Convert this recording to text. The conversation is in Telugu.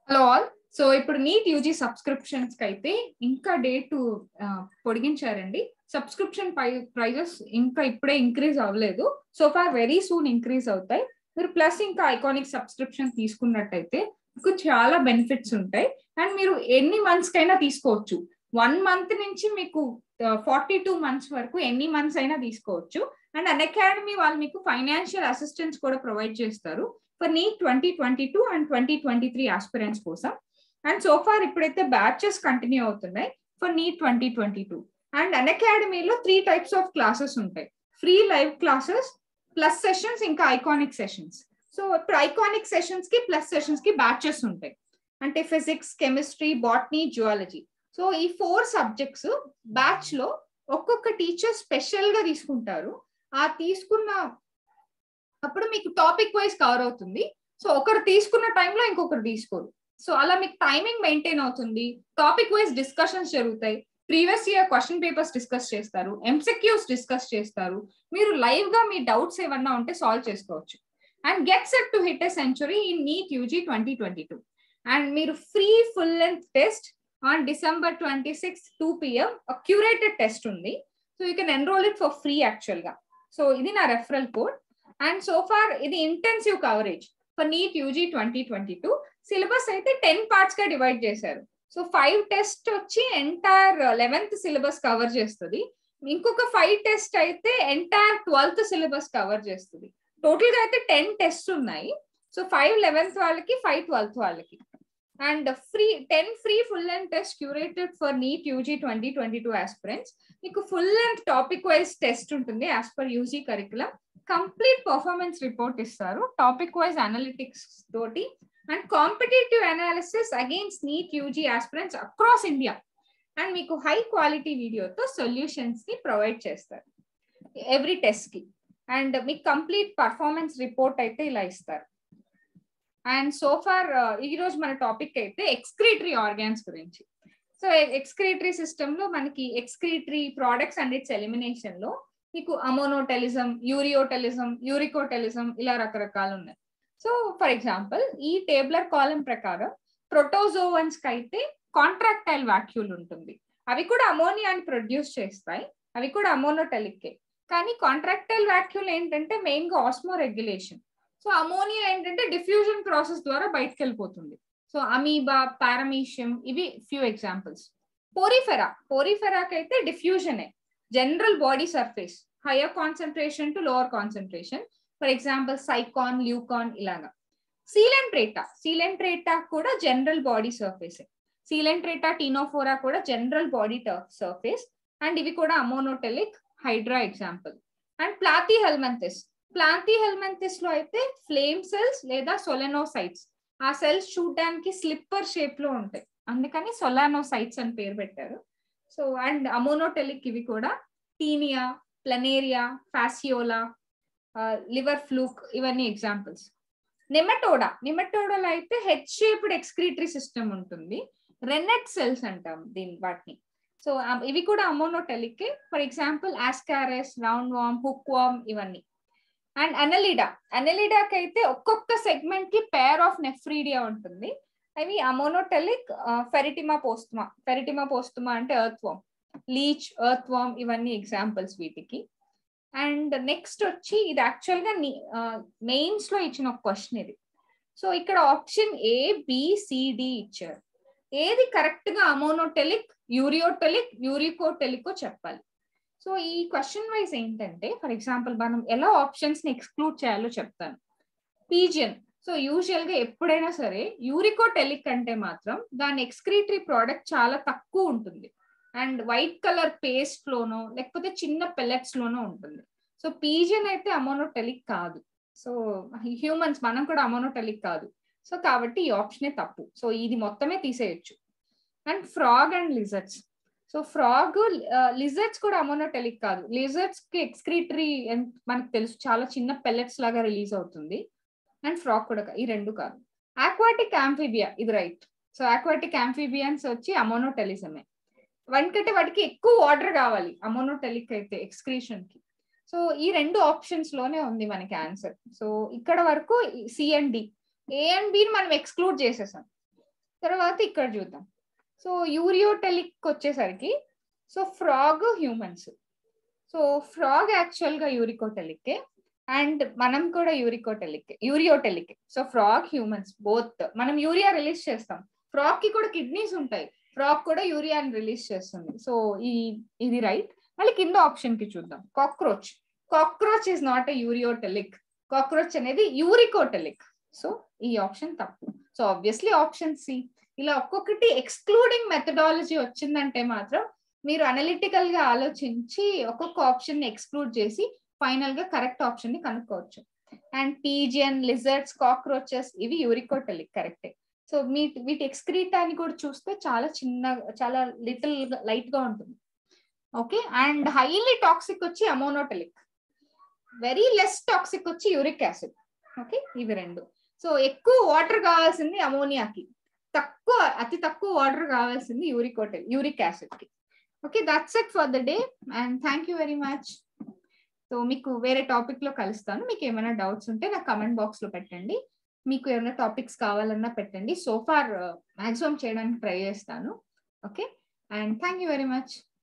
హలో ఆల్ సో ఇప్పుడు నీట్ యూజీ సబ్స్క్రిప్షన్స్ కి అయితే ఇంకా డేట్ పొడిగించారండి సబ్స్క్రిప్షన్ ప్రైజెస్ ఇంకా ఇప్పుడే ఇంక్రీజ్ అవ్వలేదు so far very soon increase అవుతాయి మీరు ప్లస్ ఇంకా ఐకానిక్ సబ్స్క్రిప్షన్ తీసుకున్నట్టయితే మీకు చాలా బెనిఫిట్స్ ఉంటాయి అండ్ మీరు ఎన్ని మంత్స్ కైనా తీసుకోవచ్చు వన్ మంత్ నుంచి మీకు ఫార్టీ టూ మంత్స్ వరకు ఎన్ని మంత్స్ అయినా తీసుకోవచ్చు అండ్ అన్ అకాడమీ వాళ్ళు మీకు ఫైనాన్షియల్ అసిస్టెన్స్ కూడా ప్రొవైడ్ చేస్తారు for NEET twenty twenty two and twenty twenty three aspirants కోసం అండ్ సోఫార్ ఇప్పుడైతే బ్యాచెస్ కంటిన్యూ అవుతున్నాయి for NEET twenty twenty two and అన్ అకాడమీలో త్రీ టైప్స్ ఆఫ్ క్లాసెస్ ఉంటాయి free live classes plus sessions ఇంకా ఐకానిక్ సెషన్స్ సో ఇప్పుడు ఐకానిక్ సెషన్స్ కి ప్లస్ సెషన్స్ కి బ్యాచెస్ ఉంటాయి అంటే physics chemistry botany zoology so ఈ ఫోర్ సబ్జెక్ట్స్ బ్యాచ్ లో ఒక్కొక్క టీచర్ స్పెషల్ గా తీసుకుంటారు ఆ తీసుకున్న అప్పుడు మీకు టాపిక్ వైజ్ కవర్ అవుతుంది సో ఒకరు తీసుకున్న టైంలో ఇంకొకరు తీసుకోరు సో అలా మీకు టైమింగ్ మెయింటైన్ అవుతుంది టాపిక్ వైజ్ డిస్కషన్స్ జరుగుతాయి previous year question papers discuss చేస్తారు ఎంసెక్యూస్ డిస్కస్ చేస్తారు మీరు లైవ్ గా మీ డౌట్స్ ఏమన్నా ఉంటే సాల్వ్ చేసుకోవచ్చు and get set to hit a century in NEET UG twenty twenty two and మీరు free full length test on December twenty six two PM curated test ఉంది so you can enrol it for free actual గా సో ఇది నా referral code and so far ఇది intensive coverage for NEET UG twenty twenty two syllabus అయితే టెన్ పార్ట్స్ గా డివైడ్ చేశారు సో ఫైవ్ టెస్ట్ వచ్చి ఎంటైర్ లెవెన్త్ సిలబస్ కవర్ చేస్తుంది ఇంకొక ఫైవ్ టెస్ట్ అయితే ఎంటైర్ ట్వెల్త్ సిలబస్ కవర్ చేస్తుంది టోటల్ గా అయితే టెన్ టెస్ట్ ఉన్నాయి సో ఫైవ్ లెవెన్త్ వాళ్ళకి ఫైవ్ ట్వెల్త్ వాళ్ళకి and free ten free full length test curated for NEET UG twenty twenty two aspirants మీకు full length topic wise test ఉంటుంది as per UG curriculum complete performance report ఇస్తారు టాపిక్ వైజ్ అనలిటిక్స్ తోటి and competitive analysis against NEET UG aspirants across India and మీకు హై క్వాలిటీ వీడియోతో సొల్యూషన్స్ ని ప్రొవైడ్ చేస్తారు ఎవ్రీ టెస్ట్ కి అండ్ మీకు కంప్లీట్ పర్ఫార్మెన్స్ రిపోర్ట్ అయితే ఇలా ఇస్తారు అండ్ సోఫార్ ఈ రోజు మన టాపిక్ అయితే ఎక్స్క్రీటరీ ఆర్గాన్స్ గురించి సో ఎక్స్క్రీటరీ సిస్టమ్ లో మనకి excretory products and its elimination లో మీకు అమోనోటెలిజం యూరియోటెలిజం యూరికోటెలిజం ఇలా రకరకాలు ఉన్నాయి సో ఫర్ ఎగ్జాంపుల్ ఈ టేబులర్ కాలం ప్రకారం ప్రొటోజోవన్స్ కి అయితే కాంట్రాక్టైల్ వాక్యూల్ ఉంటుంది అవి కూడా అమోనియాని ప్రొడ్యూస్ చేస్తాయి అవి కూడా అమోనోటెలిక్కే కానీ కాంట్రాక్టైల్ వాక్యూల్ ఏంటంటే మెయిన్ గా ఆస్మో రెగ్యులేషన్ సో అమోనియా ఏంటంటే డిఫ్యూజన్ ప్రాసెస్ ద్వారా బయటకు వెళ్ళిపోతుంది సో అమీబా పారమీషియం ఇవి ఫ్యూ ఎగ్జాంపుల్స్ పోరిఫెరా పోరిఫెరాకి అయితే డిఫ్యూజనే general body surface higher concentration to lower concentration for example sycon leucon ఇలాగా సీలెంట్రేటా సీలెంట్రేటా కూడా general body surface coelenterata ctenophora కూడా జనరల్ బాడీ సర్ఫేస్ అండ్ ఇవి కూడా ammonotelic hydra example and platyhelminthes platyhelminthes లో అయితే ఫ్లేమ్ సెల్స్ లేదా సొలెనోసైట్స్ ఆ సెల్స్ చూడడానికి స్లిప్పర్ షేప్ లో ఉంటాయి అందుకని సొలానోసైట్స్ అని పేరు పెట్టారు సో అండ్ అమోనోటెలిక్ ఇవి కూడా taenia planaria fasciola liver fluke ఇవన్నీ ఎగ్జాంపుల్స్ నిమెటోడా నిమెటోడాలో అయితే హెచ్ షేప్డ్ ఎక్స్క్రీటరీ సిస్టమ్ ఉంటుంది రెనెట్ సెల్స్ అంటాం దీని వాటిని సో ఇవి కూడా ammonotelic for example ascaris round worm hook worm ఇవన్నీ అండ్ అనలిడా అనలిడాకి అయితే ఒక్కొక్క సెగ్మెంట్ కి పేర్ ఆఫ్ నెఫ్రీడియా ఉంటుంది అవి అమోనోటెలిక్ ఫెరిటిమా పోస్తుమా ఫెరిటిమా పోస్తుమా అంటే earthworm leech earthworm ఇవన్నీ ఎగ్జాంపుల్స్ వీటికి అండ్ నెక్స్ట్ వచ్చి ఇది యాక్చువల్ గా మెయిన్స్ లో ఇచ్చిన ఒక క్వశ్చన్ ఇది సో ఇక్కడ ఆప్షన్ ఏ బిసిడి ఇచ్చారు ఏది కరెక్ట్ గా అమోనోటెలిక్ యూరియోటెలిక్ యూరికోటెలికో చెప్పాలి సో ఈ క్వశ్చన్ వైజ్ ఏంటంటే ఫర్ ఎగ్జాంపుల్ మనం ఎలా ఆప్షన్స్ ని ఎక్స్క్లూడ్ చేయాలో చెప్తాను పీజియన్ సో యూజువల్ గా ఎప్పుడైనా సరే యూరికోటెలిక్ అంటే మాత్రం దాని ఎక్స్క్రీటరీ ప్రోడక్ట్ చాలా తక్కువ ఉంటుంది అండ్ వైట్ కలర్ పేస్ట్ లోనో లేకపోతే చిన్న పెల్లెట్స్ లోనో ఉంటుంది సో పీజియన్ అయితే అమోనోటెలిక్ కాదు సో హ్యూమన్స్ మనం కూడా అమోనోటెలిక్ కాదు సో కాబట్టి ఈ ఆప్షనే తప్పు సో ఇది మొత్తమే తీసేయచ్చు and frog and lizards so frog lizards కూడా అమోనోటెలిక్ కాదు లిజర్డ్స్ కి ఎక్స్క్రీటరీ మనకు తెలుసు చాలా చిన్న పెల్లెట్స్ లాగా రిలీజ్ అవుతుంది అండ్ ఫ్రాగ్ కూడా ఈ రెండు కాదు ఆక్వాటిక్ ఆంఫిబియా ఇది రైట్ సో ఆక్వాటిక్ ఆంఫిబియన్స్ వచ్చి అమోనోటెలిజమే వాటికంటే వాటికి ఎక్కువ వాటర్ కావాలి అమోనోటెలిక్ అయితే ఎక్స్క్రీషన్ కి సో ఈ రెండు ఆప్షన్స్ లోనే ఉంది మనకి ఆన్సర్ సో ఇక్కడ వరకు C and D A and బిని మనం ఎక్స్క్లూడ్ చేసేసాం తర్వాత ఇక్కడ చూద్దాం సో యూరియోటెలిక్ వచ్చేసరికి so frog humans so frog actual గా యూరికోటెలిక్ అండ్ మనం కూడా uricotelic ureotelic so frog humans both మనం యూరియా రిలీజ్ చేస్తాం ఫ్రాగ్ కి కూడా కిడ్నీస్ ఉంటాయి ఫ్రాగ్ కూడా యూరియాని రిలీజ్ చేస్తుంది సో ఈ ఇది రైట్ మళ్ళీ కింద ఆప్షన్ కి చూద్దాం cockroach cockroach is not a ureotelic cockroach అనేది యూరికోటెలిక్ సో ఈ ఆప్షన్ తప్పు సో ఆబ్వియస్లీ ఆప్షన్ సి ఇలా ఒక్కొక్కటి ఎక్స్క్లూడింగ్ మెథడాలజీ వచ్చిందంటే మాత్రం మీరు అనలిటికల్ గా ఆలోచించి ఒక్కొక్క ఆప్షన్ ని ఎక్స్క్లూడ్ చేసి ఫైనల్ గా కరెక్ట్ ఆప్షన్ ని కనుక్కోవచ్చు అండ్ పీజియన్ లిజర్డ్స్ కాక్రోచెస్ ఇవి యూరికోటెలిక్ కరెక్టే సో మీ వీటి ఎక్స్క్రీటాన్ని కూడా చూస్తే చాలా చిన్న చాలా లిటిల్ లైట్ గా ఉంటుంది ఓకే అండ్ హైలీ టాక్సిక్ వచ్చి అమోనోటెలిక్ వెరీ లెస్ టాక్సిక్ వచ్చి యూరిక్ యాసిడ్ ఓకే ఇవి రెండు సో ఎక్కువ వాటర్ కావాల్సింది అమోనియాకి తక్కువ అతి తక్కువ వాటర్ కావాల్సింది యూరికోటెల్ యూరిక్ యాసిడ్ కి okay that's it for the day and thank you very much so మీకు వేరే టాపిక్ లో కలుస్తాను మీకు ఏమైనా డౌట్స్ ఉంటే నాకు కమెంట్ బాక్స్ లో పెట్టండి మీకు ఏమైనా టాపిక్స్ కావాలన్నా పెట్టండి సో ఫార్ మాక్సిమం చేయడానికి ట్రై చేస్తాను okay and thank you very much